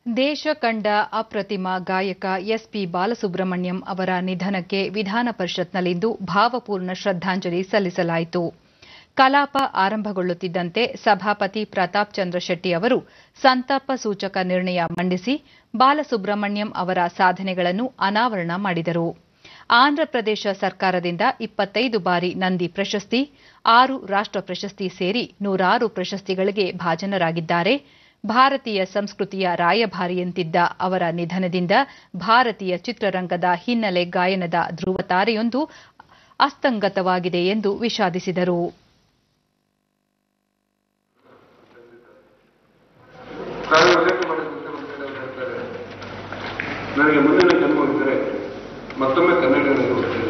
ದೇಶ ಕಂಡ ಅಪ್ರತಿಮ ಗಾಯಕ ಎಸ್ಪಿ ಬಾಲಸುಬ್ರಹ್ಮಣ್ಯಂ ಅವರ ನಿಧನಕ್ಕೆ ವಿಧಾನ ಪರಿಷತ್ನಲ್ಲಿಂದು ಭಾವಪೂರ್ಣ ಶ್ರದ್ದಾಂಜಲಿ ಸಲ್ಲಿಸಲಾಯಿತು ಕಲಾಪ ಆರಂಭಗೊಳ್ಳುತ್ತಿದ್ದಂತೆ ಸಭಾಪತಿ ಪ್ರತಾಪ್ ಚಂದ್ರ ಶೆಟ್ಟಿ ಅವರು ಸಂತಾಪ ಸೂಚಕ ನಿರ್ಣಯ ಮಂಡಿಸಿ ಬಾಲಸುಬ್ರಹ್ಮಣ್ಯಂ ಅವರ ಸಾಧನೆಗಳನ್ನು ಅನಾವರಣ ಮಾಡಿದರು ಆಂಧ್ರಪ್ರದೇಶ ಸರ್ಕಾರದಿಂದ ಇಪ್ಪತ್ತೈದು ಬಾರಿ ನಂದಿ ಪ್ರಶಸ್ತಿ ಆರು ರಾಷ್ಟ್ರ ಪ್ರಶಸ್ತಿ ಸೇರಿ ನೂರಾರು ಪ್ರಶಸ್ತಿಗಳಿಗೆ ಭಾಜನರಾಗಿದ್ದಾರೆ ಭಾರತೀಯ ಸಂಸ್ಕೃತಿಯ ರಾಯಭಾರಿಯಂತಿದ್ದ ಅವರ ನಿಧನದಿಂದ ಭಾರತೀಯ ಚಿತ್ರರಂಗದ ಹಿನ್ನೆಲೆ ಗಾಯನದ ಧ್ರುವತಾರೆಯೊಂದು ಅಸ್ತಂಗತವಾಗಿದೆ ಎಂದು ವಿಷಾದಿಸಿದರು ತಾವೇ ಉಲ್ಲೇಖ ಮಾಡಿದ ಮುಖ್ಯಮಂತ್ರಿಗಳು ಹೇಳ್ತಾರೆ ನನಗೆ ಮುಂದಿನ ಜನ್ಮವಿದ್ದರೆ ಮತ್ತೊಮ್ಮೆ ಕನ್ನಡಿಗರಿಗೆ ಹುಟ್ಟುತ್ತೇನೆ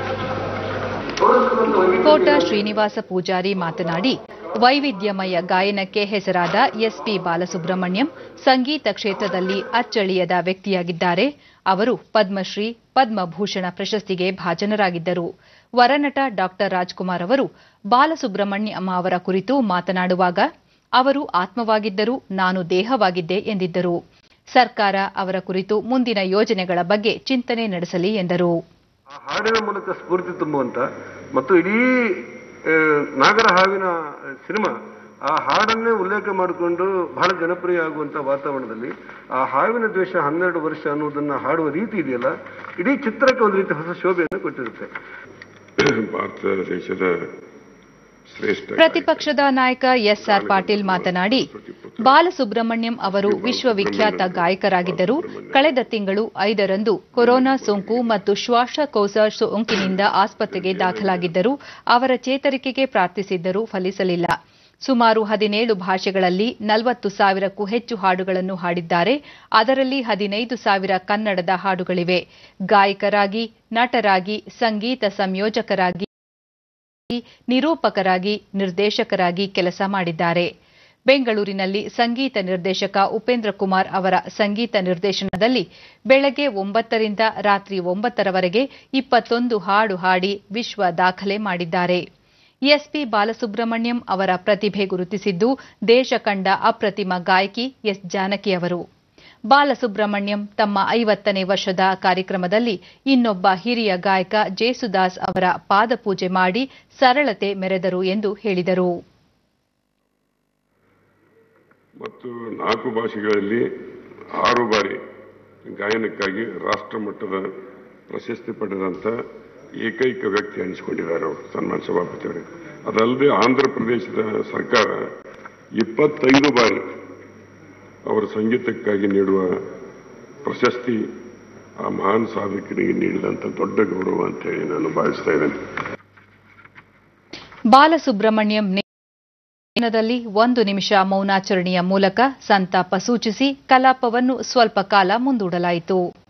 ಪೌರತ್ವವನ್ನು ವೈವಿಧ್ಯತೆ- ಕೋಟ ಶ್ರೀನಿವಾಸ ಪೂಜಾರಿ ಮಾತನಾಡಿ ವೈವಿಧ್ಯಮಯ ಗಾಯನಕ್ಕೆ ಹೆಸರಾದ ಎಸ್ಪಿ ಬಾಲಸುಬ್ರಹ್ಮಣ್ಯಂ ಸಂಗೀತ ಕ್ಷೇತ್ರದಲ್ಲಿ ಅಚ್ಚಳಿಯದ ವ್ಯಕ್ತಿಯಾಗಿದ್ದಾರೆ ಅವರು ಪದ್ಮಶ್ರೀ ಪದ್ಮಭೂಷಣ ಪ್ರಶಸ್ತಿಗೆ ಭಾಜನರಾಗಿದ್ದರು ವರನಟ ಡಾ ರಾಜ್ಕುಮಾರ್ ಅವರು ಬಾಲಸುಬ್ರಹ್ಮಣ್ಯಂ ಅವರ ಕುರಿತು ಮಾತನಾಡುವಾಗ ಅವರು ಆತ್ಮವಾಗಿದ್ದರು ನಾನು ದೇಹವಾಗಿದ್ದೆ ಎಂದಿದ್ದರು ಸರ್ಕಾರ ಅವರ ಕುರಿತು ಮುಂದಿನ ಯೋಜನೆಗಳ ಬಗ್ಗೆ ಚಿಂತನೆ ನಡೆಸಲಿ ಎಂದರು ಆ ಹಾಡಿನ ಮೂಲಕ ಸ್ಫೂರ್ತಿ ತುಂಬುವಂತ ಮತ್ತು ಇಡೀ ಆ, ನಾಗರ ಹಾವಿನ ಸಿನಿಮಾ ಆ ಹಾಡನ್ನೇ ಉಲ್ಲೇಖ ಮಾಡಿಕೊಂಡು ಬಹಳ ಜನಪ್ರಿಯ ಆಗುವಂತ ವಾತಾವರಣದಲ್ಲಿ ಆ ಹಾವಿನ ದ್ವೇಷ ಹನ್ನೆರಡು ವರ್ಷ ಅನ್ನೋದನ್ನ ಹಾಡುವ ರೀತಿ ಇದೆಯಲ್ಲ ಇಡೀ ಚಿತ್ರಕ್ಕೆ ಒಂದು ರೀತಿ ಹೊಸ ಶೋಭೆಯನ್ನು ಕೊಟ್ಟಿರುತ್ತೆ ಭಾರತ ದೇಶದ ಶ್ರೇಷ್ಠ ಪ್ರತಿಪಕ್ಷದ ನಾಯಕ ಎಸ್ಆರ್ ಪಾಟೀಲ್ ಮಾತನಾಡಿ ಬಾಲಸುಬ್ರಹ್ಮಣ್ಯಂ ಅವರು ವಿಶ್ವವಿಖ್ಯಾತ ಗಾಯಕರಾಗಿದ್ದರು ಕಳೆದ ತಿಂಗಳು ಐದರಂದು ಕೊರೋನಾ ಸೋಂಕು ಮತ್ತು ಶ್ವಾಸಕೋಶ ಸೋಂಕಿನಿಂದ ಆಸ್ಪತ್ರೆಗೆ ದಾಖಲಾಗಿದ್ದರು ಅವರ ಚೇತರಿಕೆಗೆ ಪ್ರಾರ್ಥಿಸಿದ್ದರೂ ಫಲಿಸಲಿಲ್ಲ ಸುಮಾರು ಹದಿನೇಳು ಭಾಷೆಗಳಲ್ಲಿ ನಲವತ್ತು ಸಾವಿರಕ್ಕೂ ಹೆಚ್ಚು ಹಾಡುಗಳನ್ನು ಹಾಡಿದ್ದಾರೆ ಅದರಲ್ಲಿ ಹದಿನೈದು ಸಾವಿರ ಕನ್ನಡದ ಹಾಡುಗಳಿವೆ ಗಾಯಕರಾಗಿ ನಟರಾಗಿ ಸಂಗೀತ ಸಂಯೋಜಕರಾಗಿ ನಿರೂಪಕರಾಗಿ ನಿರ್ದೇಶಕರಾಗಿ ಕೆಲಸ ಮಾಡಿದ್ದಾರೆ ಬೆಂಗಳೂರಿನಲ್ಲಿ ಸಂಗೀತ ನಿರ್ದೇಶಕ ಉಪೇಂದ್ರ ಕುಮಾರ್ ಅವರ ಸಂಗೀತ ನಿರ್ದೇಶನದಲ್ಲಿ ಬೆಳಗ್ಗೆ ಒಂಬತ್ತರಿಂದ ರಾತ್ರಿ ಒಂಬತ್ತರವರೆಗೆ ಇಪ್ಪತ್ತೊಂದು ಹಾಡು ಹಾಡಿ ವಿಶ್ವ ದಾಖಲೆ ಮಾಡಿದ್ದಾರೆ ಎಸ್ಪಿ ಬಾಲಸುಬ್ರಹ್ಮಣ್ಯಂ ಅವರ ಪ್ರತಿಭೆ ಗುರುತಿಸಿದ್ದು ದೇಶ ಕಂಡ ಅಪ್ರತಿಮ ಗಾಯಕಿ ಎಸ್ ಜಾನಕಿ ಅವರು ಬಾಲಸುಬ್ರಹ್ಮಣ್ಯಂ ತಮ್ಮ ಐವತ್ತನೇ ವರ್ಷದ ಕಾರ್ಯಕ್ರಮದಲ್ಲಿ ಇನ್ನೊಬ್ಬ ಹಿರಿಯ ಗಾಯಕ ಜೇಸುದಾಸ್ ಅವರ ಪಾದಪೂಜೆ ಮಾಡಿ ಸರಳತೆ ಮೆರೆದರು ಎಂದು ಹೇಳಿದರು ಮತ್ತು ನಾಲ್ಕು ಭಾಷೆಗಳಲ್ಲಿ ಆರು ಬಾರಿ ಗಾಯನಕ್ಕಾಗಿ ರಾಷ್ಟ್ರ ಮಟ್ಟದ ಪ್ರಶಸ್ತಿ ಪಡೆದಂತ ಏಕೈಕ ವ್ಯಕ್ತಿ ಅನಿಸಿಕೊಂಡಿದ್ದಾರೆ ಅವರು ಸನ್ಮಾನ ಸಭಾಪತಿಯವರಿಗೆ ಅದಲ್ಲದೆ ಆಂಧ್ರ ಪ್ರದೇಶದ ಸರ್ಕಾರ ಇಪ್ಪತ್ತೈದು ಬಾರಿ ಅವರ ಸಂಗೀತಕ್ಕಾಗಿ ನೀಡುವ ಪ್ರಶಸ್ತಿ ಆ ಮಹಾನ್ ಸಾಧಕರಿಗೆ ನೀಡಿದಂಥ ದೊಡ್ಡ ಗೌರವ ಅಂತ ಹೇಳಿ ನಾನು ಭಾವಿಸ್ತಾ ಇದ್ದೇನೆ ಬಾಲಸುಬ್ರಹ್ಮಣ್ಯಂ ನೇತೃತ್ವದಲ್ಲಿ ಒಂದು ನಿಮಿಷ ಮೌನಾಚರಣೆಯ ಮೂಲಕ ಸಂತಾಪ ಸೂಚಿಸಿ ಕಲಾಪವನ್ನು ಸ್ವಲ್ಪ ಕಾಲ ಮುಂದೂಡಲಾಯಿತು